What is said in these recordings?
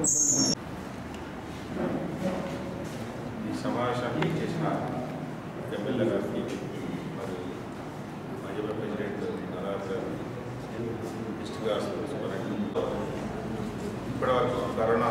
ఈ సమావేశానికి చేసిన ఎమ్మెల్యే గారికి మరి మాజీ ప్రెసిడెంట్ నరాజ్ గారు డిస్ట్రిక్ట్ హాస్పిటల్ సూపరింటెండెంట్ ఇప్పటివరకు కరోనా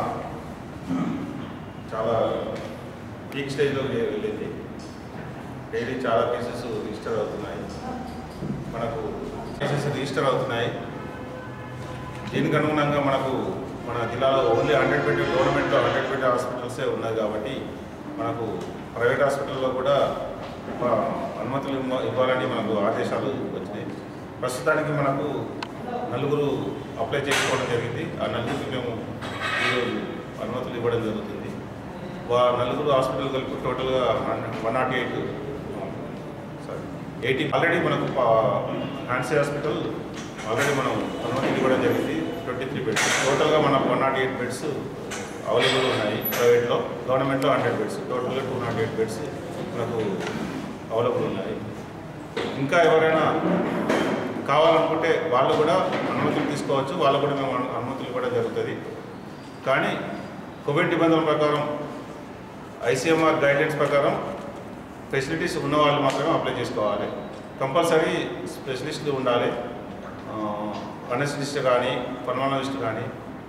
చాలా పీక్ స్టేజ్లో వెళ్ళింది డైలీ చాలా కేసెస్ రిజిస్టర్ అవుతున్నాయి మనకు కేసెస్ రిజిస్టర్ అవుతున్నాయి దీనికి అనుగుణంగా మనకు మన జిల్లాలో ఓన్లీ హండ్రెడ్ బెడ్ గవర్నమెంట్లో హండ్రెడ్ బెడ్ హాస్పిటల్సే ఉన్నాయి కాబట్టి మనకు ప్రైవేట్ హాస్పిటల్లో కూడా ఆ, అనుమతులు ఇవ్వ- ఇవ్వాలని మనకు ఆదేశాలు వచ్చినాయి ప్రస్తుతానికి మనకు నలుగురు అప్లై చేసుకోవడం జరిగింది ఆ నలుగురికి మేము ఈరోజు అనుమతులు ఇవ్వడం జరుగుతుంది వా నలుగురు హాస్పిటల్ కలిపి టోటల్గా one not eight sorry eighty already మనకు హ్యాన్సీ హాస్పిటల్ ఆల్రెడీ మనం అనుమతి ఇవ్వడం జరిగింది ట్వంటీ త్రీ బెడ్స్ టోటల్గా మన one not eight beds available ఉన్నాయి ప్రైవేట్లో గవర్నమెంట్లో హండ్రెడ్ బెడ్స్ టోటల్గా టూ నాట్ ఎయిట్ బెడ్స్ మనకు అవైలబుల్ ఉన్నాయి ఇంకా ఎవరైనా కావాలనుకుంటే వాళ్ళు కూడా అనుమతులు తీసుకోవచ్చు వాళ్ళు కూడా మేము అను- అనుమతులు ఇవ్వడం జరుగుతుంది కానీ కోవిడ్ నిబంధనల ప్రకారం ఐసీఎంఆర్ గైడ్లైన్స్ ప్రకారం ఫెసిలిటీస్ ఉన్న వాళ్ళు మాత్రమే అప్లై చేసుకోవాలి కంపల్సరీ స్పెషలిస్టులు ఉండాలి అనెస్టిస్ట్ కానీ పల్మాలజిస్ట్ కానీ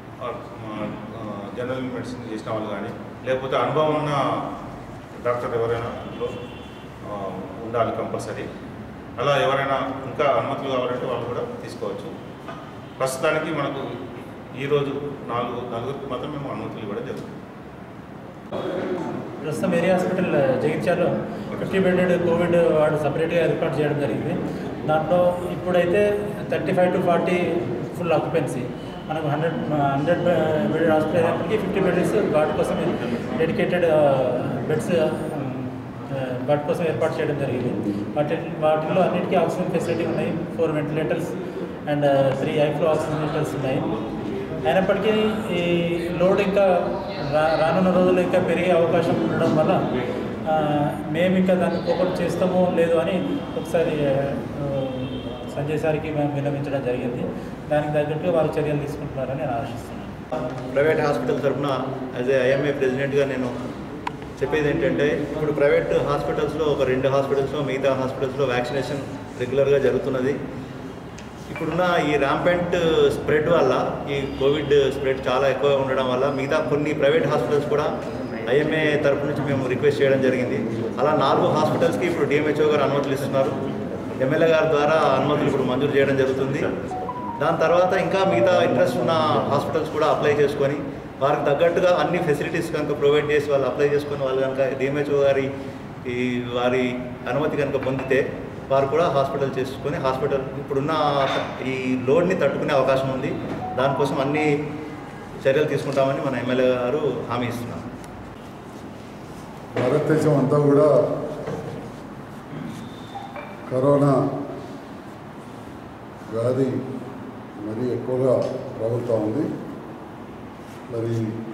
జనరల్ మెడిసిన్ చేసిన వాళ్ళు కానీ లేకపోతే అనుభవం ఉన్న డాక్టర్ ఎవరైనా అందులో ఆ, ఉండాలి కంపల్సరీ అలా ఎవరైనా ఇంకా అనుమతులు కావాలంటే వాళ్ళు కూడా తీసుకోవచ్చు ప్రస్తుతానికి మనకు ఈరోజు నాలుగు నలుగురికి మాత్రం మేము అనుమతులు ఇవ్వడం జరుగుతుంది ప్రస్తుతం ఏరియా హాస్పిటల్ జగిత్యాలలో ఫిఫ్టీ బెడెడ్ కోవిడ్ వార్డు సపరేట్గా ఏర్పాటు చేయడం జరిగింది దాంట్లో ఇప్పుడైతే thirty five to forty full occupancy మనకు హండ్రెడ్ హండ్రెడ్ బెడెడ్ హాస్పిటల్ అయినప్పటికీ ఫిఫ్టీ బెడ్స్ గార్డ్ కోసం డెడికేటెడ్ బెడ్స్ గార్డ్ కోసం ఏర్పాటు చేయడం జరిగింది వాటి వాటిల్లో అన్నిటికీ ఆక్సిజన్ ఫెసిలిటీ ఉన్నాయి four ventilators and three high flow oxygenators ఉన్నాయి అయినప్పటికీ ఈ లోడ్ ఇంకా రా రానున్న రోజుల్లో ఇంకా పెరిగే అవకాశం ఉండడం వల్ల ఆ, మేము ఇంకా దాన్ని కోపం చేస్తామో లేదో అని ఒకసారి ఆ, సంజయ్ సార్కి మేము విన్నవించడం జరిగింది దానికి తగ్గట్టుగా వారు చర్యలు తీసుకుంటున్నారని నేను ఆశిస్తున్నాను ప్రైవేట్ హాస్పిటల్ తరఫున యాజ్ ఏ ఐఎంఏ ప్రెసిడెంట్గా నేను చెప్పేది ఏంటంటే ఇప్పుడు ప్రైవేట్ హాస్పిటల్స్లో ఒక రెండు హాస్పిటల్స్లో మిగతా హాస్పిటల్స్లో వ్యాక్సినేషన్ రెగ్యులర్గా జరుగుతున్నది ఇప్పుడున్న ఈ ర్యాంపెంట్ స్ప్రెడ్ వల్ల ఈ కోవిడ్ స్ప్రెడ్ చాలా ఎక్కువ ఉండడం వల్ల మిగతా కొన్ని ప్రైవేట్ హాస్పిటల్స్ కూడా ఐఎంఏ తరపు నుంచి మేము రిక్వెస్ట్ చేయడం జరిగింది అలా నాలుగు హాస్పిటల్స్కి ఇప్పుడు డిఎంహెచ్ఓ గారు అనుమతులు ఇస్తున్నారు ఎమ్మెల్యే గారి ద్వారా అనుమతులు ఇప్పుడు మంజూరు చేయడం జరుగుతుంది దాని తర్వాత ఇంకా మిగతా ఇంట్రెస్ట్ ఉన్న హాస్పిటల్స్ కూడా అప్లై చేసుకొని వారికి తగ్గట్టుగా అన్ని ఫెసిలిటీస్ కనుక ప్రొవైడ్ చేసి వాళ్ళు అప్లై చేసుకొని వాళ్ళు కనుక డిఎంహెచ్ఓ గారి ఈ వారి అనుమతి కనుక పొందితే వారు కూడా హాస్పిటల్ చేసుకొని హాస్పిటల్ ఇప్పుడున్న ఈ లోడ్ని తట్టుకునే అవకాశం ఉంది దానికోసం అన్ని చర్యలు తీసుకుంటామని మన ఎమ్మెల్యే గారు హామీ ఇస్తున్నారు భారతదేశం అంతా కూడా కరోనా వ్యాధి మరీ ఎక్కువగా ప్రబలుతూ ఉంది మరి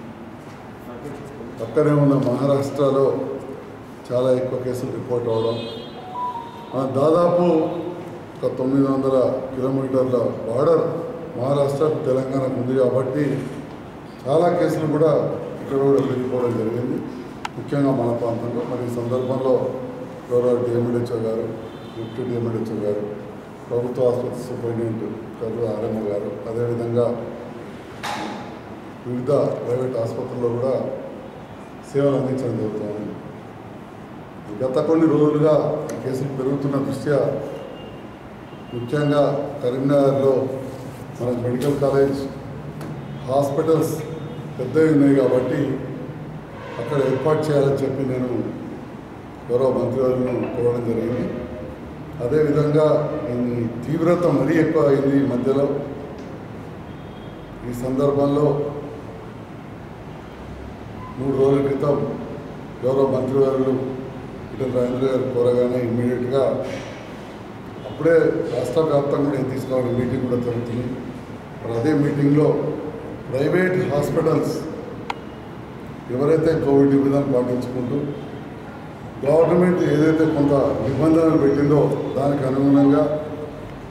పక్కనే ఉన్న మహారాష్ట్రలో చాలా ఎక్కువ కేసులు రిపోర్ట్ అవడం ఆ, దాదాపు ఒక తొమ్మిది వందల కిలోమీటర్ల బార్డర్ మహారాష్ట్ర తెలంగాణకు ఉంది కాబట్టి చాలా కేసులు కూడా ఇక్కడ కూడా పెరిగిపోవడం జరిగింది ముఖ్యంగా మన ప్రాంతంలో మరి ఈ సందర్భంలో గౌరవ డిఎండిహెచ్ఓ గారు డిప్యూటీ డిఎండిహెచ్ఓ గారు ప్రభుత్వ ఆసుపత్రి సూపరింటెండెంట్ గారు ఆర్ఎంఓ గారు అదేవిధంగా వివిధ ప్రైవేట్ ఆసుపత్రుల్లో కూడా సేవలు అందించడం జరుగుతుంది గత కొన్ని రోజులుగా ఈ కేసులు పెరుగుతున్న దృష్ట్యా ముఖ్యంగా కరీంనగర్లో మన మెడికల్ కాలేజ్ హాస్పిటల్స్ పెద్దవి ఉన్నాయి కాబట్టి అక్కడ ఏర్పాటు చేయాలని చెప్పి నేను గౌరవ మంత్రివర్యులను కోరడం జరిగింది అదేవిధంగా ఈ తీవ్రత మరీ ఎక్కువ అయింది ఈ మధ్యలో ఈ సందర్భంలో మూడు రోజుల క్రితం గౌరవ మంత్రివర్యులు ఇటల రాజేంద్ర గారు కోరగానే ఇమ్మీడియట్గా అప్పుడే రాష్ట్ర వ్యాప్తంగా కూడా ఏం తీసుకోవాలి మీటింగ్ కూడా జరుగుతుంది మరి అదే మీటింగ్లో ప్రైవేట్ హాస్పిటల్స్ ఎవరైతే కోవిడ్ నిబంధనలు పాటించుకుంటూ గవర్నమెంట్ ఏదైతే కొంత నిబంధనలు పెట్టిందో దానికి అనుగుణంగా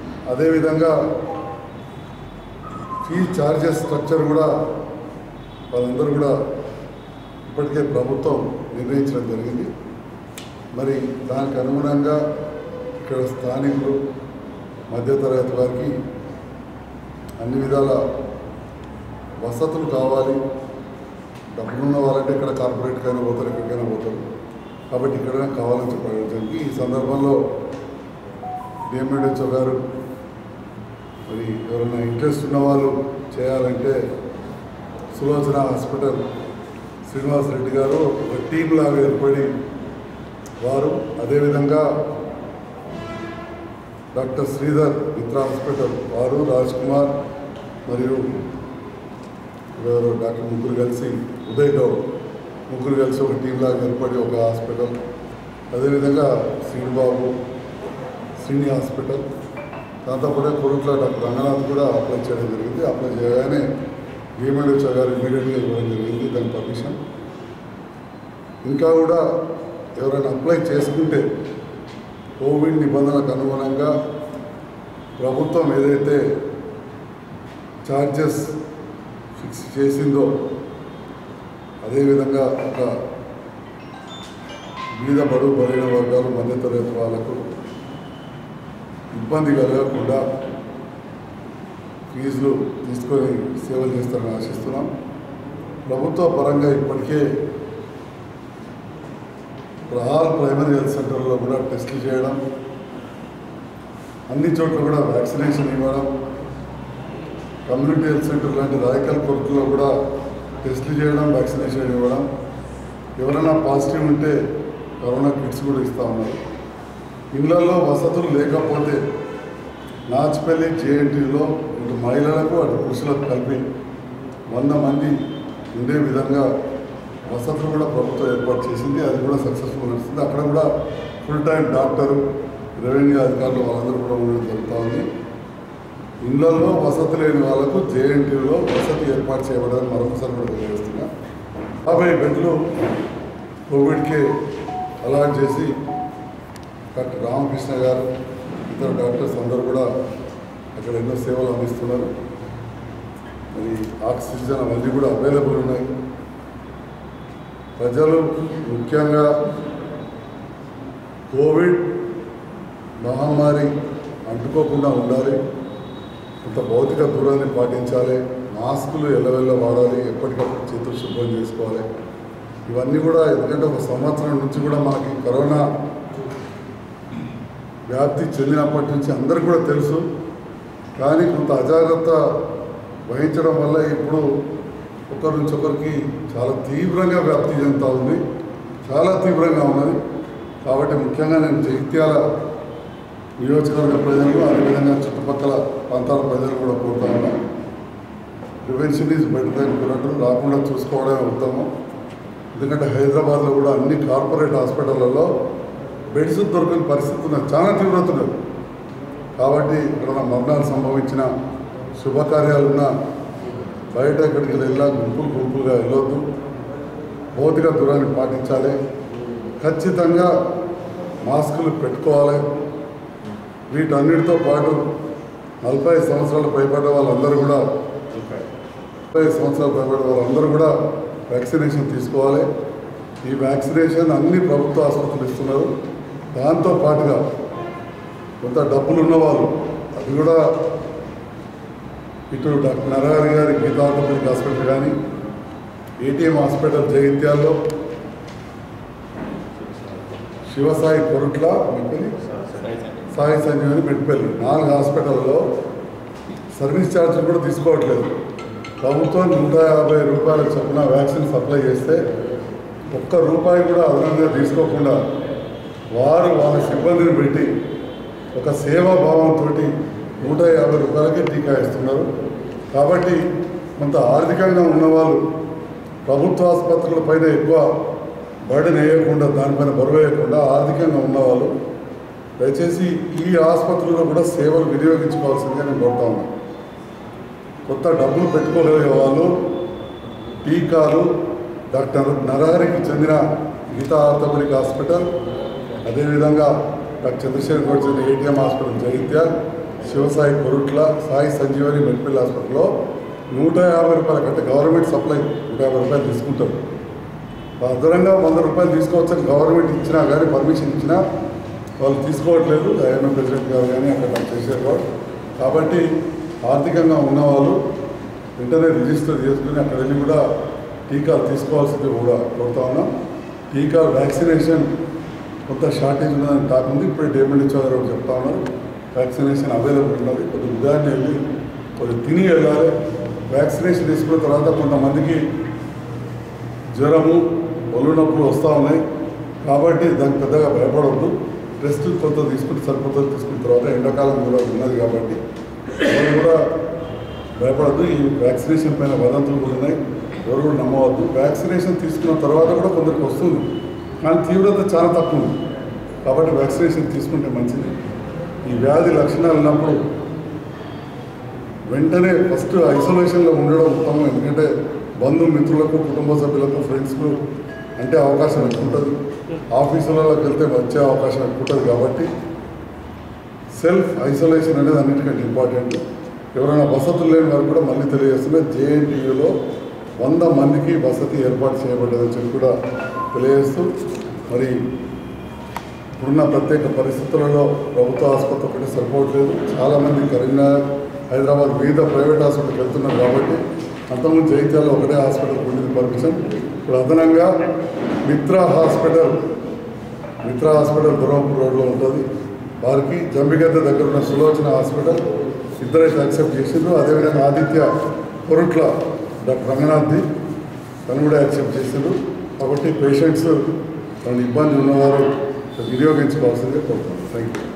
అదేవిధంగా ఫీ ఛార్జెస్ స్ట్రక్చర్ కూడా వాళ్ళందరూ కూడా ఇప్పటికే ప్రభుత్వం నిర్ణయించడం జరిగింది మరి దానికి అనుగుణంగా ఇక్కడ స్థానికులు మధ్యతరగతి వారికి అన్ని విధాల వసతులు కావాలి డబ్బులున్న వాళ్ళంటే ఇక్కడ కార్పొరేట్కైనా పోతారు ఎక్కడికైనా పోతారు కాబట్టి ఇక్కడైనా కావాలని చెప్పడం జరిగింది ఈ సందర్భంలో డిఎంఎడ్హెచ్ఓ గారు మరి ఎవరైనా ఇంట్రెస్ట్ ఉన్న వాళ్ళు చేయాలంటే సులోచన హాస్పిటల్ శ్రీనివాస్ రెడ్డి గారు ఒక టీం లాగా ఏర్పడి వారు అదేవిధంగా డాక్టర్ శ్రీధర్ మిత్ర హాస్పిటల్ వారు రాజ్ కుమార్ మరియు ఎవరు డాక్టర్ ముగ్గురు కలిసి ఉదయ్ గౌడ్ ముగ్గురు కలిసి ఒక టీం లాగా ఏర్పడి ఒక హాస్పిటల్ అదేవిధంగా శ్రీనిబాబు శ్రీని హాస్పిటల్ దాంతోపాటు కొడుకుల డాక్టర్ రంగనాథ్ కూడా అప్లై చేయడం జరిగింది అప్లై చేయగానే గవర్నమెంట్ గారు ఇమీడియట్గా ఇవ్వడం జరిగింది దాని పర్మిషన్ ఇంకా కూడా ఎవరైనా అప్లై చేసుకుంటే కోవిడ్ నిబంధనలకు అనుగుణంగా ప్రభుత్వం ఏదైతే ఛార్జెస్ ఫిక్స్ చేసిందో అదేవిధంగా ఒక మీద బడుగు బలైన వర్గాలు మధ్యతరగతి వాళ్ళకు ఇబ్బంది కలగకుండా ఫీజులు తీసుకొని సేవలు చేస్తారని ఆశిస్తున్నాం ప్రభుత్వ పరంగా ఇప్పటికే ఇప్పుడు ఆల్ ప్రైమరీ హెల్త్ సెంటర్లో కూడా టెస్టులు చేయడం అన్ని చోట్ల కూడా వ్యాక్సినేషన్ ఇవ్వడం కమ్యూనిటీ హెల్త్ సెంటర్ లాంటి రాయకల్ కొరతలో కూడా టెస్టులు చేయడం వ్యాక్సినేషన్ ఇవ్వడం ఎవరైనా పాజిటివ్ ఉంటే కరోనా కిట్స్ కూడా ఇస్తూ ఉన్నారు ఇళ్లలో వసతులు లేకపోతే నాచుపల్లి జేఎన్టీలో ఇటు మహిళలకు అటు పురుషులకు కలిపి వంద మంది ఉండే విధంగా వసతులు కూడా ప్రభుత్వం ఏర్పాటు చేసింది అది కూడా సక్సెస్ఫుల్ నడుస్తుంది అక్కడ కూడా ఫుల్ టైం డాక్టరు రెవెన్యూ అధికారులు వాళ్ళందరూ కూడా ఉండడం జరుగుతూ ఉంది ఇళ్లలో వసతి లేని వాళ్ళకు జేఎన్టీలో వసతి ఏర్పాటు చేయబడాలని మరొకసారి కూడా తెలియజేస్తున్నా యాభై బెడ్లు కోవిడ్కి అలాట్ చేసి డాక్టర్ రామకృష్ణ గారు ఇతర డాక్టర్స్ అందరూ కూడా అక్కడ ఎన్నో సేవలు అందిస్తున్నారు మరి ఆక్సిజన్ అవన్నీ కూడా అవైలబుల్ ఉన్నాయి ప్రజలు ముఖ్యంగా కోవిడ్ మహమ్మారి అంటుకోకుండా ఉండాలి కొంత భౌతిక దూరాన్ని పాటించాలి మాస్కులు ఎల్లవెల్ల వాడాలి ఎప్పటికప్పుడు చేతులు శుభ్రం చేసుకోవాలి ఇవన్నీ కూడా ఎందుకంటే ఒక సంవత్సరం నుంచి కూడా మనకి కరోనా వ్యాప్తి చెందినప్పటి నుంచి అందరికీ కూడా తెలుసు కానీ కొంత అజాగ్రత్త వహించడం వల్ల ఇప్పుడు ఒకరి నుంచి ఒకరికి చాలా తీవ్రంగా వ్యాప్తి చెందుతూ ఉంది చాలా తీవ్రంగా ఉన్నది కాబట్టి ముఖ్యంగా నేను జగిత్యాల నియోజకవర్గ ప్రజలు అదేవిధంగా చుట్టుపక్కల ప్రాంతాల ప్రజలు కూడా కోరుతా ఉన్నా ప్రివెన్షన్ ఈజ్ బెటర్ దాన్ క్యూరటం రాకుండా చూసుకోవడమే ఉత్తమం ఎందుకంటే హైదరాబాద్లో కూడా అన్ని కార్పొరేట్ హాస్పిటళ్లలో బెడ్స్ దొరకని పరిస్థితి ఉన్నది చాలా తీవ్రత ఉన్నది కాబట్టి ఇక్కడ మరణాలు సంభవించిన శుభకార్యాలున్న బయట ఎక్కడికి వెళ్ళా గుంపులు గుంపులుగా వెళ్ళొద్దు భౌతిక దూరాన్ని పాటించాలి ఖచ్చితంగా మాస్కులు పెట్టుకోవాలి వీటన్నిటితో పాటు నలభై సంవత్సరాలు పైబడ్డ వాళ్ళందరూ కూడా ముప్పై సంవత్సరాలు పైబడ్డ వాళ్ళందరూ కూడా వ్యాక్సినేషన్ తీసుకోవాలి ఈ వ్యాక్సినేషన్ అన్ని ప్రభుత్వ ఆసుపత్రులు ఇస్తున్నారు దాంతో పాటుగా కొంత డబ్బులు ఉన్నవాళ్ళు అది కూడా ఇటు డాక్టర్ నరహరి గారి గీతా ఆర్థోపెడిక్ హాస్పిటల్ కానీ ఏటీఎం హాస్పిటల్ జగిత్యాల్లో శివసాయి కొరుట్ల మెట్పల్లి సాయి సంజీవని మెట్పల్లి నాలుగు హాస్పిటల్లో సర్వీస్ ఛార్జ్ కూడా తీసుకోవట్లేదు ప్రభుత్వం నూట యాభై రూపాయల చొప్పున వ్యాక్సిన్ సప్లై చేస్తే ఒక్క రూపాయి కూడా అదనంగా తీసుకోకుండా వారు వాళ్ళ సిబ్బందిని పెట్టి ఒక సేవా భావంతో నూట యాభై రూపాయలకే టీకా ఇస్తున్నారు కాబట్టి కొంత ఆర్థికంగా ఉన్నవాళ్ళు ప్రభుత్వ ఆసుపత్రుల పైన ఎక్కువ బర్డెన్ వేయకుండా దానిపైన బరువు వేయకుండా ఆర్థికంగా ఉన్నవాళ్ళు దయచేసి ఈ ఆసుపత్రుల్లో కూడా సేవలు వినియోగించుకోవాల్సిందిగా నేను కోరుతా ఉన్నాను కొత్త డబ్బులు పెట్టుకోగలిగే వాళ్ళు టీకాలు డాక్టర్ నరహరికి చెందిన గీతా ఆర్థోపెడిక్ హాస్పిటల్ అదేవిధంగా డాక్టర్ చంద్రశేఖర్ గౌడ్ చెందిన ATM hospital Jagtial Shivasai Korutla Sai Sanjeevani medical హాస్పిటల్లో నూట యాభై రూపాయల కంటే గవర్నమెంట్ సప్లై నూట యాభై రూపాయలు తీసుకుంటారు అదనంగా వంద రూపాయలు తీసుకోవచ్చని గవర్నమెంట్ ఇచ్చినా కానీ పర్మిషన్ ఇచ్చినా వాళ్ళు తీసుకోవట్లేదు ఐఎంఏ ప్రెసిడెంట్ గారు కానీ అక్కడ చేశారు వాళ్ళు. కాబట్టి ఆర్థికంగా ఉన్నవాళ్ళు వెంటనే రిజిస్టర్ చేసుకుని అక్కడ వెళ్ళి కూడా టీకాలు తీసుకోవాల్సింది కూడా కోరుతా ఉన్నాం టీకా వ్యాక్సినేషన్ కొంత షార్టేజ్ ఉన్నదని టాక్ ఉంది ఇప్పుడు డేమెంట్ గారు ఒకటి చెప్తా ఉన్నారు వ్యాక్సినేషన్ అవైలబుల్ ఉన్నది కొద్ది ఉదయాన్నే వెళ్ళి కొద్ది తిని వెళ్ళాలి వ్యాక్సినేషన్ తీసుకున్న తర్వాత కొంతమందికి జ్వరము ఒళ్ళు నొప్పులు వస్తూ ఉన్నాయి కాబట్టి దానికి పెద్దగా భయపడవద్దు రెస్ట్ కొంత తీసుకుంటే సరిపోతుంది తీసుకున్న తర్వాత ఎండాకాలం కూడా ఉన్నది కాబట్టి వాళ్ళు కూడా భయపడద్దు ఈ వ్యాక్సినేషన్ పైన వదంతులు కూడా ఉన్నాయి ఎవరు కూడా నమ్మవద్దు వ్యాక్సినేషన్ తీసుకున్న తర్వాత కూడా కొందరికి వస్తుంది కానీ తీవ్రత చాలా తక్కువ ఉంది కాబట్టి వ్యాక్సినేషన్ తీసుకుంటే మంచిది ఈ వ్యాధి లక్షణాలు ఉన్నప్పుడు వెంటనే ఫస్ట్ ఐసోలేషన్లో ఉండడం ఉత్తమం ఎందుకంటే బంధుమిత్రులకు కుటుంబ సభ్యులకు ఫ్రెండ్స్కు అంటే అవకాశం ఎక్కువ ఉంటుంది ఆఫీసులలోకి వెళ్తే వచ్చే అవకాశం ఎక్కువ ఉంటుంది కాబట్టి సెల్ఫ్ ఐసోలేషన్ అనేది అన్నిటికంటే ఇంపార్టెంట్ ఎవరైనా వసతులు లేని వారు కూడా మళ్ళీ తెలియజేస్తున్నా జేఎన్టీయూలో వంద మందికి వసతి ఏర్పాటు చేయబడ్డదని చెప్పి కూడా తెలియజేస్తూ మరి ఇప్పుడున్న ప్రత్యేక పరిస్థితులలో ప్రభుత్వ ఆసుపత్రి ఒకటి సరిపోవట్లేదు చాలామంది కరీంనగర్ హైదరాబాద్ వివిధ ప్రైవేట్ హాస్పిటల్కి వెళ్తున్నారు కాబట్టి అంతకుముందు జైత్యాలో ఒకటే హాస్పిటల్ ఉండేది పర్మిషన్ ఇప్పుడు అదనంగా మిత్ర హాస్పిటల్ మిత్ర హాస్పిటల్ ధర్మపూర్ రోడ్లో ఉంటుంది వారికి జంబిగద్ద దగ్గర ఉన్న సులోచన హాస్పిటల్ ఇద్దరైతే యాక్సెప్ట్ చేసిండ్రు అదేవిధంగా ఆదిత్య పొరుట్ల డాక్టర్ రంగనాథ్ది తను కూడా యాక్సెప్ట్ చేసిండ్రు కాబట్టి పేషెంట్స్ తన ఇబ్బంది ఉన్నవారు వినియోగించుకోవాల్సిందిగా కోరుతున్నాను థ్యాంక్ యూ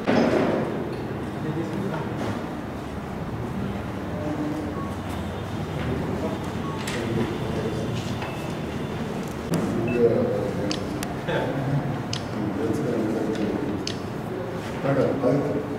Thank you.